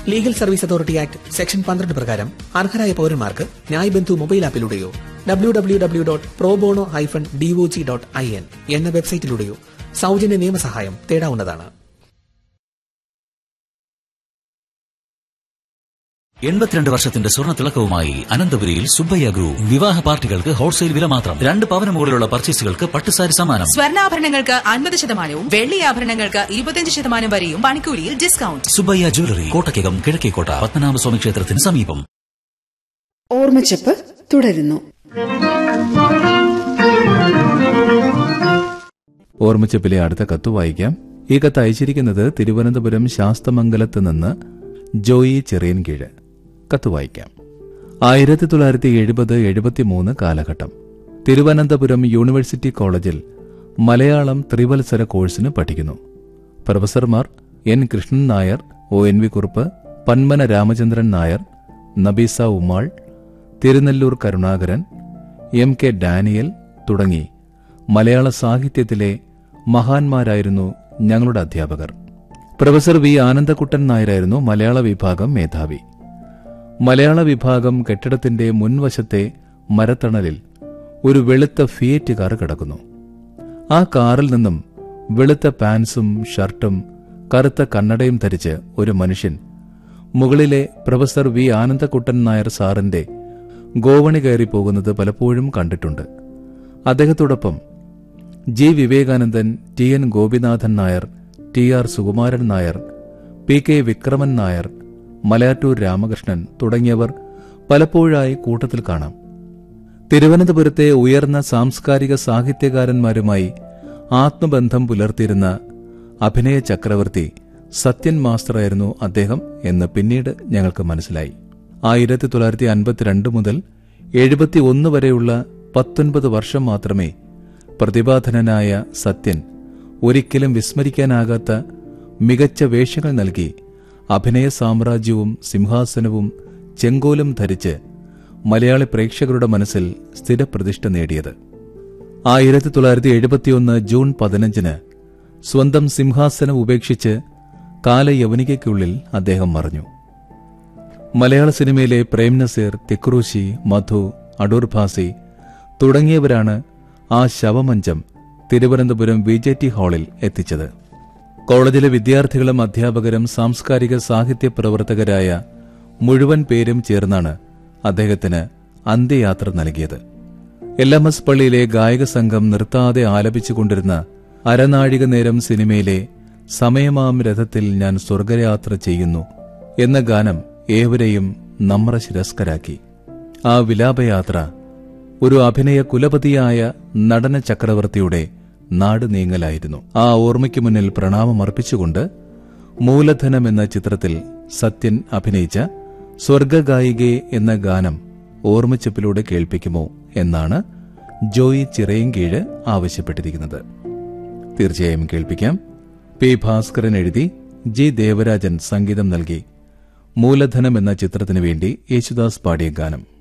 legal service authority act section പന്ത്രണ്ട് പ്രകാരം അർഹരായ പൌരന്മാർക്ക് ന്യായ് ബന്ധു മൊബൈൽ ആപ്പിലൂടെയോ W W W dot probono hyphen DOJ dot I N എന്ന വെബ്സൈറ്റിലൂടെയോ സൗജന്യ നിയമസഹായം തേടാവുന്നതാണ് എൺപത്തിരണ്ട് വർഷത്തിന്റെ സ്വർണ്ണ തിളക്കവുമായി അനന്തപുരിയിൽ സുബ്ബയ്യ ഗ്രൂപ്പ് വിവാഹ പാർട്ടികൾക്ക് ഹോൾസെയിൽ വില മാത്രം രണ്ട് പവന് മുകളിലുള്ള പർച്ചേസുകൾക്ക് പട്ടുസാരി സമ്മാനം സ്വർണ്ണാഭരണങ്ങൾക്ക് അൻപത് ശതമാനവും വെള്ളി ആഭരണങ്ങൾക്ക് ഇരുപത്തിയഞ്ച് ശതമാനം വരെയും പണിക്കൂലിയിൽ ഡിസ്കൗണ്ട് സുബ്ബയ്യ ജ്വല്ലറി കോട്ടയ്ക്കകം കിഴക്കേക്കോട്ട പത്മനാഭസ്വാമി ക്ഷേത്രത്തിന് സമീപം ഓർമ്മച്ചപ്പ് തുടരുന്നു ഓർമ്മച്ചപ്പിലെ അടുത്ത കത്ത് വായിക്കാം ഈ കത്ത് അയച്ചിരിക്കുന്നത് തിരുവനന്തപുരം ശാസ്തമംഗലത്ത് നിന്ന് ജോയി ചെറിയൻകീഴ് കത്ത് വായിക്കാം ആയിരത്തി തൊള്ളായിരത്തി എഴുപത് എഴുപത്തിമൂന്ന് കാലഘട്ടം തിരുവനന്തപുരം യൂണിവേഴ്സിറ്റി കോളേജിൽ മലയാളം ത്രിവത്സര കോഴ്സിന് പഠിക്കുന്നു പ്രൊഫസർമാർ N Krishnan Nair O N V Kurup Panmana Ramachandran Nair Nabeesa Ummal Tirunellur Karunakaran M K Daniel തുടങ്ങി മലയാള സാഹിത്യത്തിലെ മഹാന്മാരായിരുന്നു ഞങ്ങളുടെ അധ്യാപകർ പ്രൊഫസർ വി ആനന്ദക്കുട്ടൻ നായരായിരുന്നു മലയാള വിഭാഗം മേധാവി മലയാള വിഭാഗം കെട്ടിടത്തിന്റെ മുൻവശത്തെ മരത്തണലിൽ ഒരു വെളുത്ത ഫിയറ്റ് കാർ കിടക്കുന്നു ആ കാറിൽ നിന്നും വെളുത്ത പാൻസും ഷർട്ടും കറുത്ത കണ്ണടയും ധരിച്ച് ഒരു മനുഷ്യൻ മുകളിലെ പ്രൊഫസർ വി ആനന്ദക്കുട്ടൻ നായർ സാറിന്റെ ഗോവണി കയറി പോകുന്നത് പലപ്പോഴും കണ്ടിട്ടുണ്ട് അദ്ദേഹത്തോടൊപ്പം G Vivekanandan T N Gopinathan Nair T R Sukumaran Nair P K Vikraman Nair Malayattoor Ramakrishnan തുടങ്ങിയവർ പലപ്പോഴായി കൂട്ടത്തിൽ കാണാം തിരുവനന്തപുരത്തെ ഉയർന്ന സാംസ്കാരിക സാഹിത്യകാരന്മാരുമായി ആത്മബന്ധം പുലർത്തിയിരുന്ന അഭിനയ ചക്രവർത്തി സത്യൻ മാസ്റ്ററായിരുന്നു അദ്ദേഹം എന്ന് പിന്നീട് ഞങ്ങൾക്ക് മനസ്സിലായി ആയിരത്തി തൊള്ളായിരത്തി അൻപത്തിരണ്ട് മുതൽ എഴുപത്തിയൊന്ന് വരെയുള്ള പത്തൊൻപത് വർഷം മാത്രമേ പ്രതിഭാധനനായ സത്യൻ ഒരിക്കലും വിസ്മരിക്കാനാകാത്ത മികച്ച വേഷങ്ങൾ നൽകി അഭിനയ സാമ്രാജ്യവും സിംഹാസനവും ചെങ്കോലും ധരിച്ച് മലയാളി പ്രേക്ഷകരുടെ മനസ്സിൽ സ്ഥിരപ്രതിഷ്ഠ നേടിയത് ആയിരത്തി തൊള്ളായിരത്തി എഴുപത്തിയൊന്ന് ജൂൺ പതിനഞ്ചിന് സ്വന്തം സിംഹാസനം ഉപേക്ഷിച്ച് കാലയവനികയ്ക്കുള്ളിൽ അദ്ദേഹം മറഞ്ഞു മലയാള സിനിമയിലെ പ്രേം നസീർ തിക്രൂശി മധു അടൂർ ഭാസി തുടങ്ങിയവരാണ് ആ ശവമഞ്ചം തിരുവനന്തപുരം വി ജെ ടി ഹാളിൽ എത്തിച്ചത് കോളേജിലെ വിദ്യാർത്ഥികളും അധ്യാപകരും സാംസ്കാരിക സാഹിത്യ പ്രവർത്തകരായ മുഴുവൻ പേരും ചേർന്നാണ് അദ്ദേഹത്തിന് അന്ത്യയാത്ര നൽകിയത് എൽ എം എസ് പള്ളിയിലെ ഗായക സംഘം നിർത്താതെ ആലപിച്ചുകൊണ്ടിരുന്ന അരനാഴിക നേരം സിനിമയിലെ സമയമാം രഥത്തിൽ ഞാൻ സ്വർഗയാത്ര ചെയ്യുന്നു എന്ന ഗാനം ഏവരെയും നമ്ര ശിരസ്കരാക്കി ആ വിലാപയാത്ര ഒരു അഭിനയ കുലപതിയായ നടന ചക്രവർത്തിയുടെ നാട് നീങ്ങലായിരുന്നു ആ ഓർമ്മയ്ക്ക് മുന്നിൽ പ്രണാമമർപ്പിച്ചുകൊണ്ട് മൂലധനം എന്ന ചിത്രത്തിൽ സത്യൻ അഭിനയിച്ച സ്വർഗഗായികെ എന്ന ഗാനം ഓർമ്മച്ചപ്പിലൂടെ കേൾപ്പിക്കുമോ എന്നാണ് ജോയി ചിറയൻകീഴ് ആവശ്യപ്പെട്ടിരിക്കുന്നത് തീർച്ചയായും കേൾപ്പിക്കാം പി ഭാസ്കരൻ എഴുതി ജി ദേവരാജൻ സംഗീതം നൽകി മൂലധനം എന്ന ചിത്രത്തിനു വേണ്ടി യേശുദാസ് പാടിയ ഗാനം